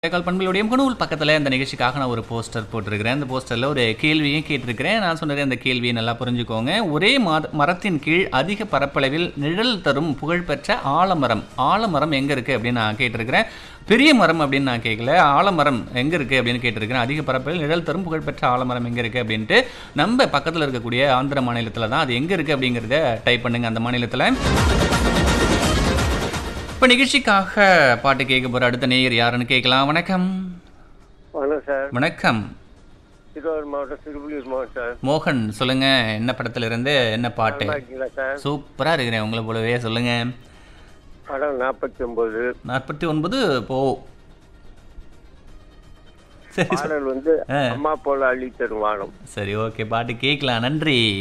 கால் பண்புகளுடைய முகநூல் பக்கத்தில் இந்த நிகழ்ச்சிக்காக நான் ஒரு போஸ்டர் போட்டிருக்கிறேன் அந்த போஸ்டரில் ஒரு கேள்வியும் கேட்டிருக்கிறேன் நான் சொன்னது அந்த கேள்வியை நல்லா புரிஞ்சுக்கோங்க ஒரே மர மரத்தின் கீழ் அதிக பரப்பளவில் நிழல் தரும் புகழ்பெற்ற ஆலமரம் ஆலமரம் எங்கே இருக்குது அப்படின்னு நான் கேட்டிருக்கிறேன் பெரிய மரம் அப்படின்னு நான் கேட்கல ஆலமரம் எங்கே இருக்குது அப்படின்னு கேட்டிருக்கிறேன் அதிக பரப்பளவில் நிழல் தரும் புகழ்பெற்ற ஆலமரம் எங்கே இருக்குது அப்படின்ட்டு நம்ம பக்கத்தில் இருக்கக்கூடிய ஆந்திர மாநிலத்தில் தான் அது எங்கே இருக்குது அப்படிங்கிறத டைப் பண்ணுங்க அந்த மாநிலத்தில் இப்போ நிகழ்ச்சிக்காக பாட்டு கேட்க போகிற அடுத்த நேயர் யாருன்னு கேட்கலாம் வணக்கம் வணக்கம் சார் வணக்கம் திருவாரூர் மாவட்டம் திருப்பூர் மாவட்டம் சார் மோகன் சொல்லுங்க என்ன படத்துல இருந்து என்ன பாட்டு நல்லா இருக்கீங்களா சார் சூப்பரா இருக்கிறேன் உங்களை போலவே சொல்லுங்க படம் நாற்பத்தி ஒன்பது நாற்பத்தி ஒன்பது போ சரி சொல்- பாடல் வந்து ஆ. அம்மா போல அள்ளி தரும் வானம் சரி ஓகே பாட்டு கேட்கலாம் நன்றி